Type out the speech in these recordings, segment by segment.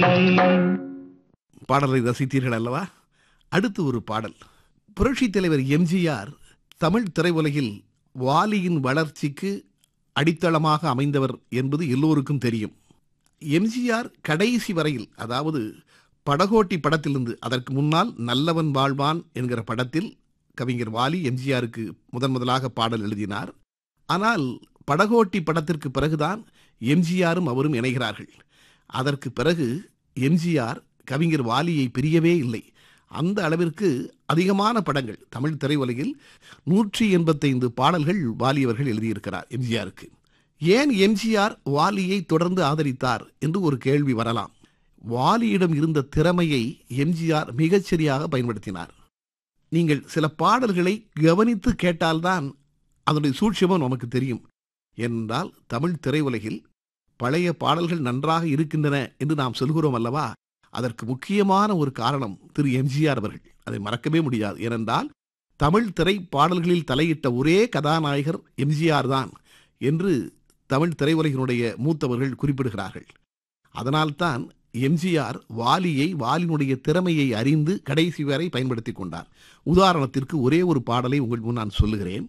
பாடலை ரசித்தீர்கள் அல்லவா அடுத்து ஒரு பாடல் புரட்சித் தலைவர் எம்ஜிஆர் தமிழ் திரையுலகில் வாலியின் வளர்ச்சிக்கு அடித்தளமாக அமைந்தவர் என்பது எல்லோருக்கும் தெரியும் எம்ஜிஆர் கடைசி வரையில் அதாவது படகோட்டி படத்திலிருந்து அதற்கு முன்னால் நல்லவன் வாழ்வான் என்கிற படத்தில் கவிஞர் வாலி எம்ஜிஆருக்கு முதன் முதலாக பாடல் எழுதினார் ஆனால் படகோட்டி படத்திற்கு பிறகுதான் எம்ஜிஆரும் அவரும் இணைகிறார்கள் அதற்கு பிறகு எம்ஜிஆர் கவிஞர் வாலியை பிரியவே இல்லை அந்த அளவிற்கு அதிகமான படங்கள் தமிழ் திரையுலகில் நூற்றி எண்பத்தைந்து பாடல்கள் வாலி அவர்கள் எழுதியிருக்கிறார் எம்ஜிஆருக்கு ஏன் எம்ஜிஆர் வாலியை தொடர்ந்து ஆதரித்தார் என்று ஒரு கேள்வி வரலாம் வாலியிடம் இருந்த திறமையை எம்ஜிஆர் மிகச்சரியாக பயன்படுத்தினார் நீங்கள் சில பாடல்களை கவனித்து கேட்டால்தான் அதனுடைய சூட்சமும் நமக்கு தெரியும் என்றால் தமிழ் திரையுலகில் பழைய பாடல்கள் நன்றாக இருக்கின்றன என்று நாம் சொல்கிறோம் அல்லவா அதற்கு முக்கியமான ஒரு காரணம் திரு எம்ஜிஆர் அவர்கள் அதை மறக்கவே முடியாது ஏனென்றால் தமிழ் திரை பாடல்களில் தலையிட்ட ஒரே கதாநாயகர் எம்ஜிஆர் தான் என்று தமிழ் திரையுலகினுடைய மூத்தவர்கள் குறிப்பிடுகிறார்கள் அதனால்தான் எம்ஜிஆர் வாலியை வாலினுடைய திறமையை அறிந்து கடைசி வரை பயன்படுத்தி கொண்டார் உதாரணத்திற்கு ஒரே ஒரு பாடலை உங்கள் முன் நான் சொல்லுகிறேன்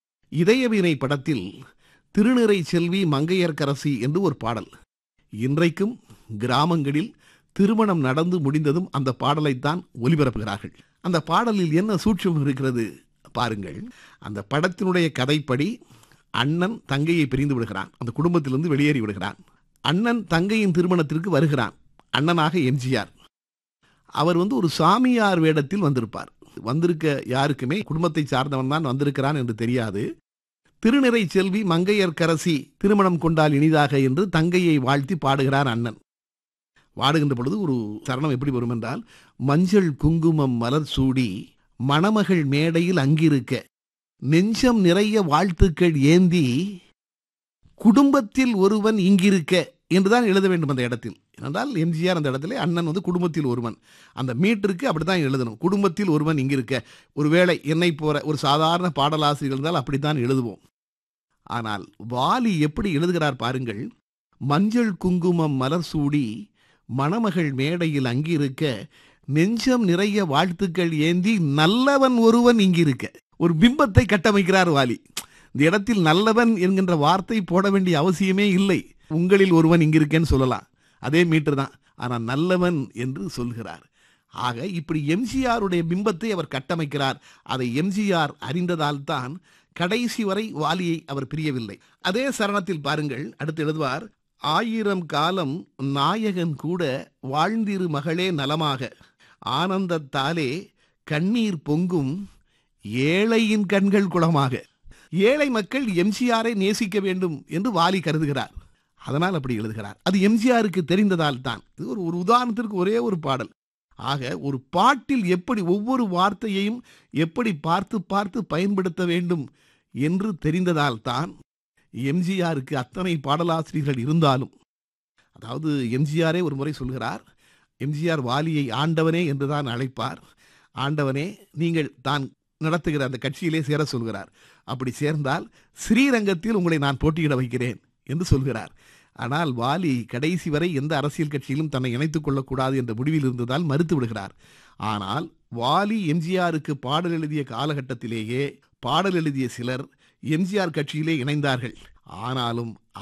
இதயவீணை படத்தில் திருநிறை செல்வி மங்கையர்க்கரசி என்று ஒரு பாடல் இன்றைக்கும் கிராமங்களில் திருமணம் நடந்து முடிந்ததும் அந்த பாடலைத்தான் ஒலிபரப்புகிறார்கள் அந்த பாடலில் என்ன சூட்சம் இருக்கிறது பாருங்கள் அந்த படத்தினுடைய கதைப்படி அண்ணன் தங்கையை பிரிந்து விடுகிறான் அந்த குடும்பத்திலிருந்து வெளியேறி விடுகிறான் அண்ணன் தங்கையின் திருமணத்திற்கு வருகிறான் அண்ணனாக எம்ஜிஆர் அவர் வந்து ஒரு சாமியார் வேடத்தில் வந்திருப்பார் வந்திருக்க யாருக்குமே குடும்பத்தை சார்ந்தவன் தான் வந்திருக்கிறான் என்று தெரியாது திருநிறை செல்வி மங்கையர்க்கரசி திருமணம் கொண்டால் இனிதாக என்று தங்கையை வாழ்த்தி பாடுகிறார் அண்ணன் வாடுகின்ற பொழுது ஒரு சரணம் எப்படி வரும் என்றால் மஞ்சள் குங்குமம் மலர் சூடி மணமகள் மேடையில் அங்கிருக்க நெஞ்சம் நிறைய வாழ்த்துக்கள் ஏந்தி குடும்பத்தில் ஒருவன் இங்கிருக்க என்றுதான் எழுத வேண்டும் அந்த இடத்தில் ஏனென்றால் எம்ஜிஆர் அந்த இடத்துல அண்ணன் வந்து குடும்பத்தில் ஒருவன் அந்த மீட்டருக்கு அப்படித்தான் எழுதணும் குடும்பத்தில் ஒருவன் இங்கிருக்க ஒருவேளை என்னை போற ஒரு சாதாரண பாடலாசிரியர் இருந்தால் அப்படித்தான் எழுதுவோம் ஆனால் வாலி எப்படி எழுதுகிறார் பாருங்கள் மஞ்சள் குங்குமம் மலர் சூடி மணமகள் மேடையில் அங்கிருக்க நெஞ்சம் நிறைய வாழ்த்துக்கள் ஏந்தி நல்லவன் ஒருவன் இங்கிருக்க ஒரு பிம்பத்தை கட்டமைக்கிறார் வாலி இந்த இடத்தில் நல்லவன் என்கின்ற வார்த்தை போட வேண்டிய அவசியமே இல்லை உங்களில் ஒருவன் இங்கிருக்கேன்னு சொல்லலாம் அதே மீட்டர் தான் ஆனால் நல்லவன் என்று சொல்கிறார் ஆக இப்படி எம்ஜிஆருடைய பிம்பத்தை அவர் கட்டமைக்கிறார் அதை எம்ஜிஆர் அறிந்ததால் தான் கடைசி வரை வாலியை அவர் பிரியவில்லை அதே சரணத்தில் பாருங்கள் அடுத்து எழுதுவார் ஆயிரம் காலம் நாயகன் கூட வாழ்ந்திரு மகளே நலமாக ஆனந்தத்தாலே கண்ணீர் பொங்கும் ஏழையின் கண்கள் குளமாக ஏழை மக்கள் எம்ஜிஆரை நேசிக்க வேண்டும் என்று வாலி கருதுகிறார் அதனால் அப்படி எழுதுகிறார் அது எம்ஜிஆருக்கு தெரிந்ததால் தான் இது ஒரு ஒரு உதாரணத்திற்கு ஒரே ஒரு பாடல் ஆக ஒரு பாட்டில் எப்படி ஒவ்வொரு வார்த்தையையும் எப்படி பார்த்து பார்த்து பயன்படுத்த வேண்டும் என்று தெரிந்ததால் தான் எம்ஜிஆருக்கு அத்தனை பாடலாசிரியர்கள் இருந்தாலும் அதாவது எம்ஜிஆரே ஒரு முறை சொல்கிறார் எம்ஜிஆர் வாலியை ஆண்டவனே என்றுதான் அழைப்பார் ஆண்டவனே நீங்கள் தான் நடத்துகிற அந்த கட்சியிலே சேர சொல்கிறார் அப்படி சேர்ந்தால் ஸ்ரீரங்கத்தில் உங்களை நான் போட்டியிட வைக்கிறேன் என்று சொல்கிறார் ஆனால் வாலி கடைசி வரை எந்த அரசியல் கட்சியிலும் தன்னை இணைத்துக் கொள்ளக்கூடாது என்ற முடிவில் இருந்ததால் மறுத்து விடுகிறார் ஆனால் வாலி எம்ஜிஆருக்கு பாடல் எழுதிய காலகட்டத்திலேயே பாடல் எழுதிய சிலர் எம்ஜிஆர் கட்சியிலே இணைந்தார்கள் ஆனாலும்